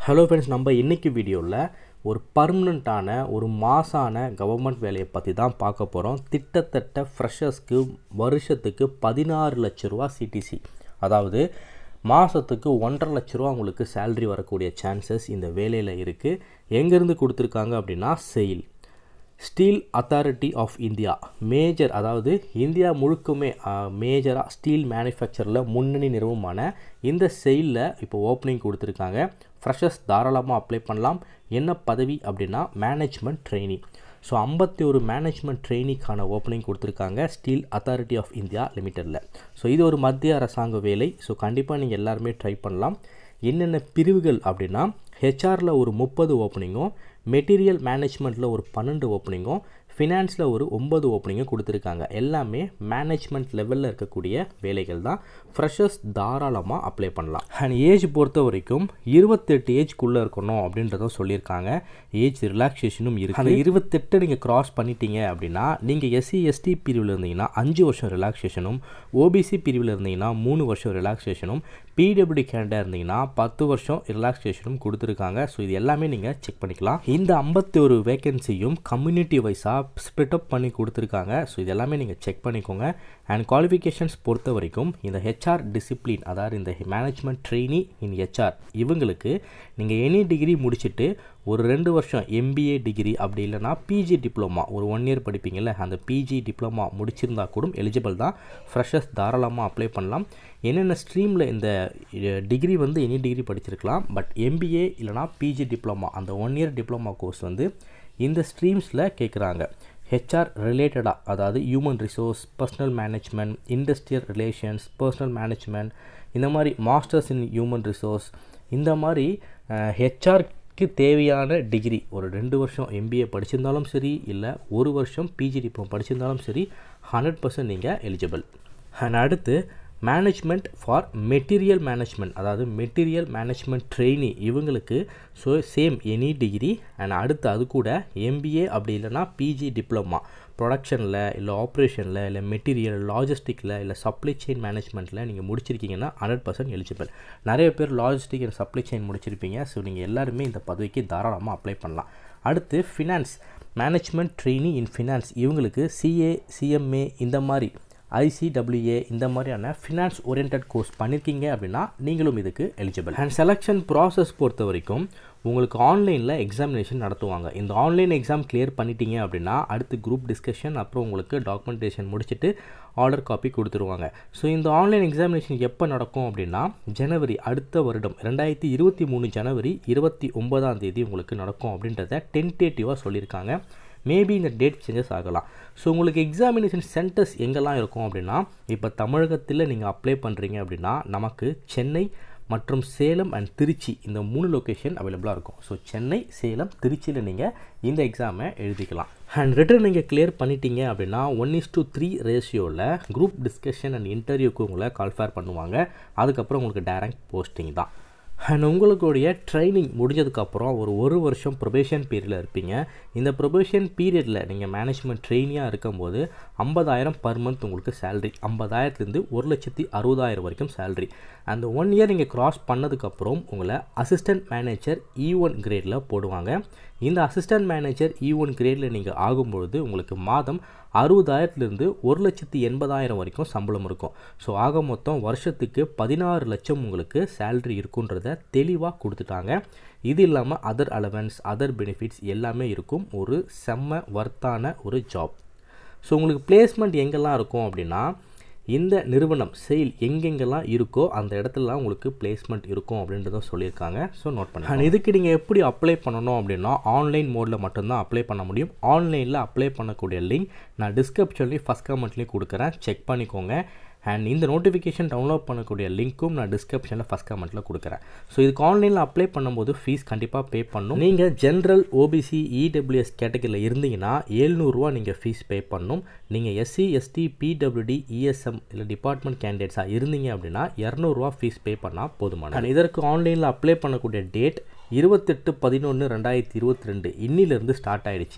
hello friends நம்ம இன்னைக்கு வீடியோவில் ஒரு பர்மனண்ட்டான ஒரு மாசான கவர்மெண்ட் வேலையை பற்றி தான் பார்க்க போகிறோம் திட்டத்தட்ட ஃப்ரெஷர்ஸ்க்கு வருஷத்துக்கு பதினாறு லட்ச ரூபா சிடிசி அதாவது மாதத்துக்கு ஒன்றரை லட்ச ரூபா உங்களுக்கு சேல்ரி வரக்கூடிய சான்சஸ் இந்த வேலையில் இருக்குது எங்கேருந்து கொடுத்துருக்காங்க அப்படின்னா SAIL steel authority of India major அதாவது இந்தியா முழுக்குமே மேஜராக ஸ்டீல் மேனுஃபேக்சரில் முன்னணி நிறுவனமான இந்த செயிலில் இப்போ ஓப்பனிங் கொடுத்துருக்காங்க ஃப்ரெஷர்ஸ் தாராளமாக அப்ளை பண்ணலாம் என்ன பதவி அப்படின்னா மேனேஜ்மெண்ட் ட்ரெயினி ஸோ ஐம்பத்தி ஒரு மேனேஜ்மெண்ட் ட்ரெயினிக்கான ஓப்பனிங் கொடுத்துருக்காங்க ஸ்டீல் அத்தாரிட்டி ஆஃப் இந்தியா லிமிட்டடில் ஸோ இது ஒரு மத்திய அரசாங்க வேலை ஸோ கண்டிப்பாக நீங்கள் எல்லாருமே ட்ரை பண்ணலாம் என்னென்ன பிரிவுகள் அப்படின்னா ஹெச்ஆரில் ஒரு முப்பது ஓப்பனிங்கும் மெட்டீரியல் மேனேஜ்மெண்ட்டில் ஒரு பன்னெண்டு ஓப்பனிங்கும் ஃபினான்ஸில் ஒரு ஒம்பது ஓப்பனிங்கும் கொடுத்துருக்காங்க எல்லாமே மேனேஜ்மெண்ட் லெவலில் இருக்கக்கூடிய வேலைகள் தான் ஃப்ரெஷர்ஸ் தாராளமாக அப்ளை பண்ணலாம் அண்ட் ஏஜ் பொறுத்த வரைக்கும் இருபத்தெட்டு ஏஜ்க்குள்ளே இருக்கணும் அப்படின்றதும் சொல்லியிருக்காங்க ஏஜ் ரிலாக்ஸேஷனும் இருக்குது அந்த இருபத்தெட்டு நீங்கள் கிராஸ் பண்ணிட்டீங்க அப்படின்னா நீங்கள் எஸ்சி எஸ்டி பிரிவில் இருந்தீங்கன்னா அஞ்சு வருஷம் ரிலாக்ஸேஷனும் ஓபிசி பிரிவில் இருந்தீங்கன்னா மூணு வருஷம் ரிலாக்ஸேஷனும் பிடபிள்யூ கேண்டா இருந்தீங்கன்னா பத்து வருஷம் ரிலாக்ஸேஷனும் கொடுத்துருக்காங்க ஸோ இது எல்லாமே நீங்கள் செக் பண்ணிக்கலாம் இந்த ஐம்பத்தி ஒரு வேகன்சியும் கம்யூனிட்டி வைஸாக ஸ்ப்ளிட் அப் பண்ணி கொடுத்துருக்காங்க ஸோ இது எல்லாமே நீங்கள் செக் பண்ணிக்கோங்க அண்ட் குவாலிஃபிகேஷன்ஸ் பொறுத்த வரைக்கும் இந்த ஹெச்ஆர் டிசிப்ளின் அதாவது இந்த மேனேஜ்மெண்ட் ட்ரெயினி இன் ஹெச்ஆர் இவங்களுக்கு நீங்கள் எனி டிகிரி முடிச்சுட்டு ஒரு ரெண்டு வருஷம் எம்பிஏ டிகிரி அப்படி இல்லைனா பிஜி டிப்ளமா ஒரு ஒன் இயர் படிப்பீங்கள்ல அந்த பிஜி டிப்ளமா முடிச்சிருந்தா கூட எலிஜிபிள் தான் ஃப்ரெஷர்ஸ் தாராளமாக அப்ளை பண்ணலாம் என்னென்ன ஸ்ட்ரீமில் இந்த டிகிரி வந்து எனி டிகிரி படிச்சிருக்கலாம் பட் எம்பிஏ இல்லைனா பிஜி டிப்ளமா அந்த ஒன் இயர் டிப்ளமா கோர்ஸ் வந்து இந்த ஸ்ட்ரீம்ஸில் கேட்குறாங்க ஹெச்ஆர் ரிலேட்டடாக அதாவது human resource personal management industrial relations personal management இந்த மாதிரி மாஸ்டர்ஸ் இன் ஹியூமன் ரிசோர்ஸ் இந்த மாதிரி ஹெச்ஆர்க்கு தேவையான டிகிரி ஒரு ரெண்டு வருஷம் எம்பிஏ படிச்சிருந்தாலும் சரி இல்லை ஒரு வருஷம் பிஜி டிப்ளமோ படிச்சிருந்தாலும் சரி ஹண்ட்ரட் பர்சன்ட் நீங்கள் எலிஜிபிள் அண்ட் அடுத்து மேனேஜ்மெண்ட் ஃபார் மெட்டீரியல் மேனேஜ்மெண்ட் அதாவது மெட்டீரியல் மேனேஜ்மெண்ட் ட்ரெயினி இவங்களுக்கு so same any degree and அடுத்து அது கூட எம்பிஏ அப்படி இல்லைனா பிஜி டிப்ளமா ப்ரொடக்ஷனில் இல்லை ஆப்ரேஷனில் இல்லை மெட்டீரியல் லாஜிஸ்டிக்கில் இல்லை சப்ளை செயின் மேனேஜ்மெண்ட்டில் நீங்கள் முடிச்சிருக்கீங்கன்னா ஹண்ட்ரட் பர்சன்ட் எலிஜிபிள் நிறைய பேர் லாஜிஸ்டிக் அண்ட் சப்ளை செயின் முடிச்சிருப்பீங்க ஸோ நீங்கள் எல்லாருமே இந்த பதவிக்கு தாராளமாக அப்ளை பண்ணலாம் அடுத்து finance management trainee in finance இவங்களுக்கு சிஏ சிஎம்ஏ இந்த மாதிரி ஐசிடபிள்யூஏ இந்த மாதிரியான ஃபினான்ஸ் ஓரியன்ட் கோர்ஸ் பண்ணியிருக்கீங்க அப்படின்னா நீங்களும் இதுக்கு எலிஜிபிள் அண்ட் செலெக்ஷன் ப்ராசஸ் பொறுத்த வரைக்கும் உங்களுக்கு ஆன்லைனில் எக்ஸாமினேஷன் நடத்துவாங்க இந்த ஆன்லைன் எக்ஸாம் கிளியர் பண்ணிட்டீங்க அப்படின்னா அடுத்து குரூப் டிஸ்கஷன் அப்புறம் உங்களுக்கு டாக்குமெண்டேஷன் முடிச்சுட்டு ஆர்டர் காப்பி கொடுத்துருவாங்க ஸோ இந்த ஆன்லைன் எக்ஸாமினேஷன் எப்போ நடக்கும் அப்படின்னா ஜனவரி அடுத்த வருடம் ரெண்டாயிரத்தி இருபத்தி மூணு ஜனவரி இருபத்தி ஒன்பதாம் தேதி உங்களுக்கு நடக்கும் அப்படின்றத டென்டேட்டிவாக சொல்லியிருக்காங்க மேபி இந்த டேட் சேஞ்சஸ் ஆகலாம் ஸோ உங்களுக்கு எக்ஸாமினேஷன் சென்டர்ஸ் எங்கெல்லாம் இருக்கும் அப்படின்னா இப்போ தமிழகத்தில் நீங்கள் அப்ளை பண்ணுறீங்க அப்படின்னா நமக்கு சென்னை மற்றும் சேலம் அண்ட் திருச்சி இந்த மூணு லொக்கேஷன் அவைலபிளாக இருக்கும் ஸோ சென்னை சேலம் திருச்சியில் நீங்கள் இந்த எக்ஸாமை எழுதிக்கலாம் அண்ட் ரிட்டர்ன் நீங்கள் கிளியர் பண்ணிட்டீங்க அப்படின்னா ஒன் இஸ் டூ த்ரீ ரேஷியோவில் குரூப் டிஸ்கஷன் அண்ட் இன்டர்வியூக்கு உங்களை கால்ஃபேர் பண்ணுவாங்க அதுக்கப்புறம் உங்களுக்கு டைரக்ட் போஸ்டிங் தான் அண்ட் உங்களுடைய ட்ரைனிங் முடிஞ்சதுக்கப்புறம் ஒரு ஒரு வருஷம் ப்ரொபேஷன் பீரியடில் இருப்பீங்க இந்த ப்ரொபேஷன் பீரியடில் நீங்கள் மேனேஜ்மெண்ட் ட்ரெயினியாக இருக்கும்போது ஐம்பதாயிரம் பர் மந்த் உங்களுக்கு சேல்ரி ஐம்பதாயிரத்துலேருந்து ஒரு லட்சத்தி அறுபதாயிரம் வரைக்கும் சேல்ரி அந்த ஒன் இயர் நீங்கள் க்ராஸ் பண்ணதுக்கப்புறம் உங்களை அசிஸ்டன்ட் மேனேஜர் இ ஒன் கிரேடில் போடுவாங்க இந்த அசிஸ்டன்ட் மேனேஜர் இ ஒன் கிரேடில் நீங்கள் ஆகும்பொழுது உங்களுக்கு மாதம் அறுபதாயிரத்துலேருந்து ஒரு லட்சத்தி எண்பதாயிரம் வரைக்கும் சம்பளம் இருக்கும் ஸோ ஆக மொத்தம் வருஷத்துக்கு பதினாறு லட்சம் உங்களுக்கு சேல்ரி இருக்குன்றத தெளிவாக கொடுத்துட்டாங்க இது இல்லாமல் அதர் அலவன்ஸ் அதர் பெனிஃபிட்ஸ் எல்லாமே இருக்கும் ஒரு செம்ம ஒர்த்தான ஒரு ஜாப் ஸோ உங்களுக்கு பிளேஸ்மெண்ட் எங்கெல்லாம் இருக்கும் அப்படின்னா இந்த நிறுவனம் செயல் எங்கெங்கெல்லாம் இருக்கோ அந்த இடத்துலலாம் உங்களுக்கு பிளேஸ்மெண்ட் இருக்கும் அப்படின்றத சொல்லியிருக்காங்க ஸோ நோட் பண்ணி அண்ட் இதுக்கு நீங்கள் எப்படி அப்ளை பண்ணணும் அப்படின்னா ஆன்லைன் மோடில் மட்டும்தான் அப்ளை பண்ண முடியும் ஆன்லைனில் அப்ளை பண்ணக்கூடிய லிங்க் நான் டிஸ்கிரிப்ஷன்லேயும் ஃபஸ்ட் கமெண்ட்லேயும் கொடுக்குறேன் செக் பண்ணிக்கோங்க அண்ட் இந்த நோட்டிஃபிகேஷன் டவுன்லோட் பண்ணக்கூடிய லிங்க்கும் நான் டிஸ்கிரிப்ஷனில் ஃபஸ்ட் கமெண்ட்டில் கொடுக்குறேன் ஸோ இதுக்கு ஆன்லைனில் அப்ளை பண்ணும்போது ஃபீஸ் கண்டிப்பாக பே பண்ணணும் நீங்கள் ஜென்ரல் ஓபிசி இடபிள்யூஎஸ் கேட்டகரியில் இருந்தீங்கன்னா ஏழ்நூறுரூவா நீங்கள் ஃபீஸ் பே பண்ணணும் நீங்கள் எஸ்சி எஸ்டி பிடபிள்யூடி இஎஸ்எம் இல்லை டிபார்ட்மெண்ட் கேண்டிடேட்ஸாக இருந்தீங்க அப்படின்னா இரநூறுவா ஃபீஸ் பே பண்ணால் போதுமான அண்ட் இதற்கு ஆன்லைனில் அப்ளை பண்ணக்கூடிய டேட் இருபத்தெட்டு பதினொன்று ரெண்டாயிரத்தி இருபத்தி ரெண்டு இன்னிலிருந்து ஸ்டார்ட் ஆகிடுச்சு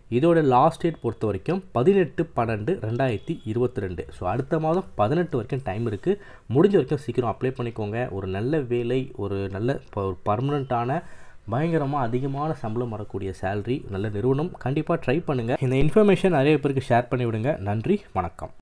இதோட லாஸ்ட் டேட் பொறுத்த வரைக்கும் பதினெட்டு பன்னெண்டு ரெண்டாயிரத்தி இருபத்தி ரெண்டு ஸோ அடுத்த மாதம் பதினெட்டு வரைக்கும் டைம் இருக்குது முடிஞ்ச வரைக்கும் சீக்கிரம் அப்ளை பண்ணிக்கோங்க ஒரு நல்ல வேலை ஒரு நல்ல இப்போ ஒரு பர்மனண்ட்டான பயங்கரமாக அதிகமான சம்பளம் வரக்கூடிய சேலரி நல்ல நிறுவனம் கண்டிப்பாக ட்ரை பண்ணுங்கள் இந்த இன்ஃபர்மேஷன் நிறைய பேருக்கு ஷேர் பண்ணி விடுங்க நன்றி வணக்கம்